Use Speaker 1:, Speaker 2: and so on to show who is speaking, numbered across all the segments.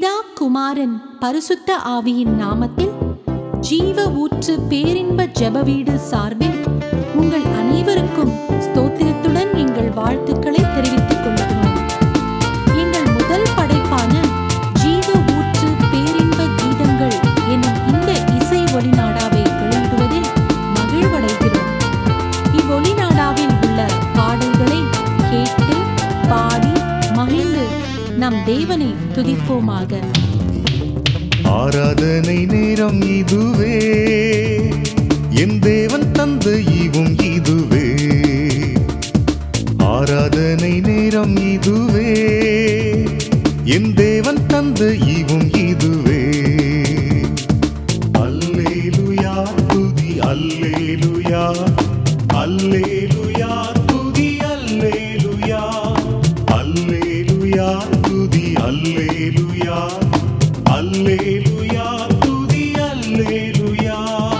Speaker 1: பிதா குமாரன் பரிசுத்த ஆவியின் நாமத்தில் ஜீவ ஊற்று பேரின்ப ஜெப வீடு சார்பில் உங்கள் அனைவருக்கும் ஸ்தோத்திரத்துடன் எங்கள் வாழ்த்துக்களை தெரிவித்துக் கொள்கிறோம் எங்கள் முதல் படைப்பான ஜீவ ஊற்று பேரின்ப கீதங்கள் என்னும் இந்த இசை ஒளிநாடாவை வெளியிடுவதில் மகிழ்வடைகிறோம் இவ்வொளிநாடாவில் உள்ள பாடல்களை கேட்டு பாடி மகிழ்ந்து நம் தேவனை துதிப்போமாக
Speaker 2: ஆராதனை நேரம் இதுவே என் தேவன் தந்த ஈவும் இதுவே ஆராதனை நேரம் இதுவே என் தேவன் தந்த ஈவும் இதுவே அல்லேலுயா துதி அல்லேலுயா அல்லேலுயா துதி அல்லேலுயா அல்லேலுயா துதி அல்லேலுயா அல்லேலுயா துதி அல்லேலுயா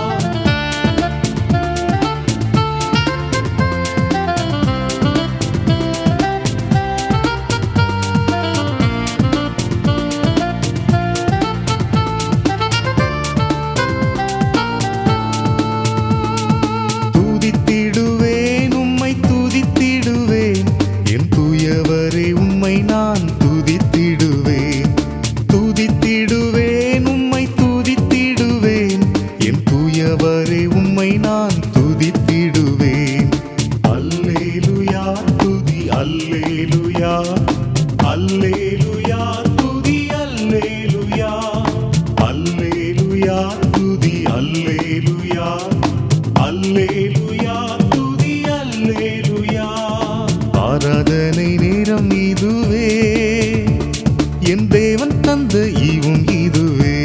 Speaker 2: துதித்திடுவேன் உம்மை துதித்திடுவேன் என் தூயவரே உம்மை நான் துதித்திடுவேன் துதித்திடுவேன் உம்மை துதித்திடுவேன் என் தூயவரே உம்மை நான் துதித்திடுவேன் அல்லேலுயா துதி அல்லேலுயா அல்லேலுயா துதி அல்லேலுயா அல்லேலுயா துதி அல்லேலுயா அல்லேலுயா துதி அல்லேலுயா ஆராதனை நேரம் இதுவே என் தேவன் தந்த ஈவும் இதுவே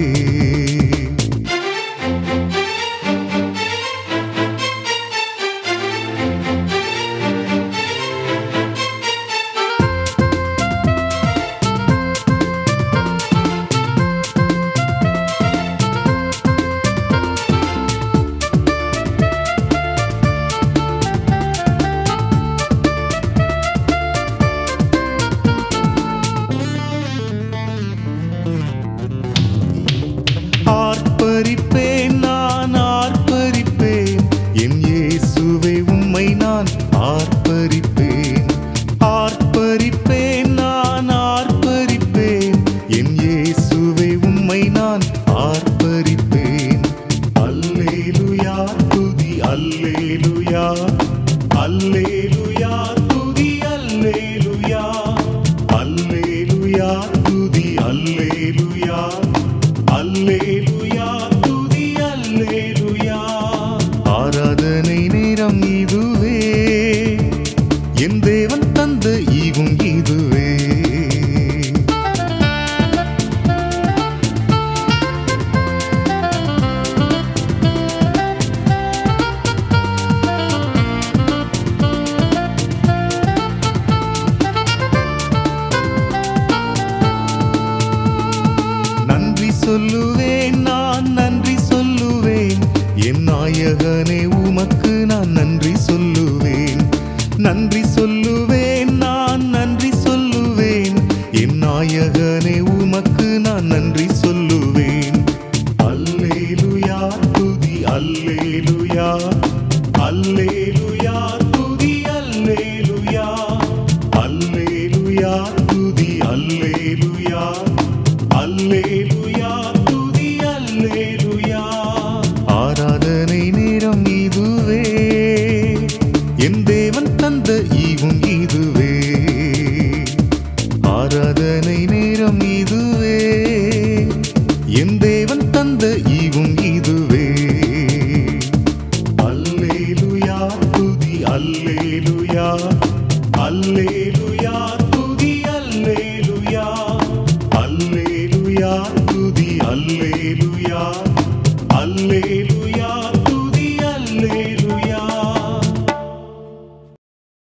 Speaker 2: ஆர்ப்பரிப்பேன் நான் ஆர்ப்பரிப்பேன் என் இயேசுவே உம்மை நான் ஆர்ப்பரிப்பேன் ஆர்ப்பரிப்பேன் நான் ஆர்ப்பரிப்பேன் என் இயேசுவே உம்மை நான் ஆர்ப்பரிப்பேன் அல்லேலுயா துதி அல்லேலுயா அல்லேலுயா துதி அல்லேலுயா அல்லேலுயா துதி அல்லேலுயா அல்லேலுயா துதி அல்லேலுயா ஆராதனை நேரம் இதுவே என் தேவன் தந்த ஈவும் இதுவே நன்றி சொல்லுவேன் நான் நன்றி சொல்லுவேன் என் நாயகனே உமக்கு நான் நன்றி சொல்லுவேன் நன்றி சொல்லுவேன் நான் நன்றி சொல்லுவேன் என் நாயகனே உமக்கு நான் நன்றி சொல்லுவேன் அல்லேலுயா துதி அல்லேலுயா அல்லேலுயா துதி அல்லேலுயா அல்லேலுயா துதி அல்லேலுயா அல்லேலுயா